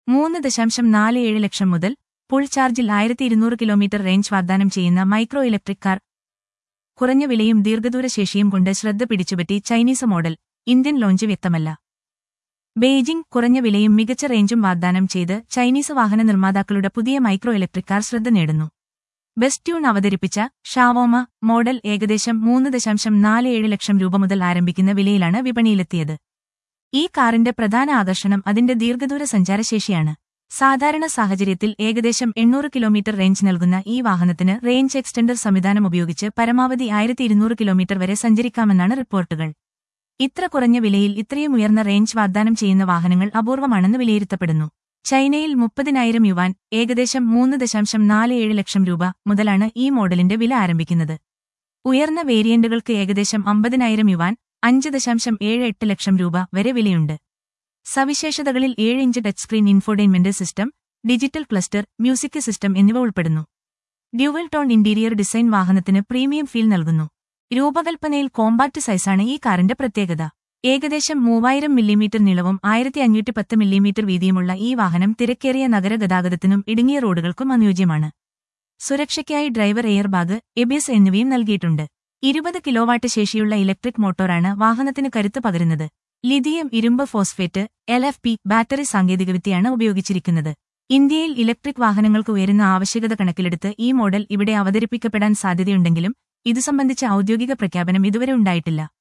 മൂന്ന് ദശാംശം നാല് ഏഴ് ലക്ഷം മുതൽ ഫുൾ ചാർജിൽ ആയിരത്തി ഇരുന്നൂറ് കിലോമീറ്റർ റേഞ്ച് വാഗ്ദാനം ചെയ്യുന്ന മൈക്രോ ഇലക്ട്രിക് കാർ കുറഞ്ഞ വിലയും ദീർഘദൂര ശേഷിയും കൊണ്ട് ശ്രദ്ധ പിടിച്ചുപറ്റി ചൈനീസ് മോഡൽ ഇന്ത്യൻ ലോഞ്ച് വ്യക്തമല്ല ബെയ്ജിംഗ് കുറഞ്ഞ വിലയും മികച്ച റേഞ്ചും വാഗ്ദാനം ചെയ്ത് ചൈനീസ് വാഹന നിർമ്മാതാക്കളുടെ പുതിയ മൈക്രോ ഇലക്ട്രിക് കാർ ശ്രദ്ധ നേടുന്നു ബെസ്റ്റ്യൂൺ അവതരിപ്പിച്ച ഷാവോമ മോഡൽ ഏകദേശം മൂന്ന് ദശാംശം നാല് ഏഴ് ലക്ഷം രൂപ മുതൽ ആരംഭിക്കുന്ന വിലയിലാണ് വിപണിയിലെത്തിയത് ഈ കാറിന്റെ പ്രധാന ആകർഷണം അതിന്റെ ദീർഘദൂര സഞ്ചാരശേഷിയാണ് സാധാരണ സാഹചര്യത്തിൽ ഏകദേശം എണ്ണൂറ് കിലോമീറ്റർ റേഞ്ച് നൽകുന്ന ഈ വാഹനത്തിന് റേഞ്ച് എക്സ്റ്റൻഡർ സംവിധാനം ഉപയോഗിച്ച് പരമാവധി ആയിരത്തി ഇരുന്നൂറ് കിലോമീറ്റർ വരെ സഞ്ചരിക്കാമെന്നാണ് റിപ്പോർട്ടുകൾ ഇത്ര കുറഞ്ഞ വിലയിൽ ഇത്രയും ഉയർന്ന റേഞ്ച് വാഗ്ദാനം ചെയ്യുന്ന വാഹനങ്ങൾ അപൂർവമാണെന്ന് വിലയിരുത്തപ്പെടുന്നു ചൈനയിൽ മുപ്പതിനായിരം യുവാൻ ഏകദേശം മൂന്ന് ദശാംശം നാല് ഏഴ് ലക്ഷം രൂപ മുതലാണ് ഈ മോഡലിന്റെ വില ആരംഭിക്കുന്നത് ഉയർന്ന വേരിയന്റുകൾക്ക് ഏകദേശം അമ്പതിനായിരം യുവാൻ അഞ്ച് ദശാംശം ഏഴ് എട്ട് ലക്ഷം രൂപ വരെ വിലയുണ്ട് സവിശേഷതകളിൽ ഏഴ് inch touch screen infotainment system digital cluster music system എന്നിവ ഉൾപ്പെടുന്നു ഡ്യുവൽ ടോൺ ഇന്റീരിയർ ഡിസൈൻ വാഹനത്തിന് പ്രീമിയം ഫീൽ നൽകുന്നു രൂപകൽപ്പനയിൽ കോമ്പാക്ട് സൈസാണ് ഈ കാറിന്റെ പ്രത്യേകത ഏകദേശം മൂവായിരം മില്ലിമീറ്റർ നീളവും ആയിരത്തി അഞ്ഞൂറ്റി പത്ത് മില്ലിമീറ്റർ വീതിയുമുള്ള ഈ വാഹനം തിരക്കേറിയ നഗരഗതാഗതത്തിനും ഇടുങ്ങിയ റോഡുകൾക്കും അനുയോജ്യമാണ് സുരക്ഷയ്ക്കായി ഡ്രൈവർ എയർ ബാഗ് എബിഎസ് എന്നിവയും നൽകിയിട്ടുണ്ട് ഇരുപത് കിലോവാട്ട് ശേഷിയുള്ള ഇലക്ട്രിക് മോട്ടോറാണ് വാഹനത്തിന് കരുത്ത് പകരുന്നത് ലിഥിയം ഇരുമ്പ് phosphate L F P battery സാങ്കേതികവിദ്യയാണ് ഉപയോഗിച്ചിരിക്കുന്നത് ഇന്ത്യയിൽ ഇലക്ട്രിക് വാഹനങ്ങൾക്ക് ഉയരുന്ന ആവശ്യകത കണക്കിലെടുത്ത് ഈ മോഡൽ ഇവിടെ അവതരിപ്പിക്കപ്പെടാൻ സാധ്യതയുണ്ടെങ്കിലും ഇതു സംബന്ധിച്ച ഔദ്യോഗിക പ്രഖ്യാപനം ഇതുവരെ ഉണ്ടായിട്ടില്ല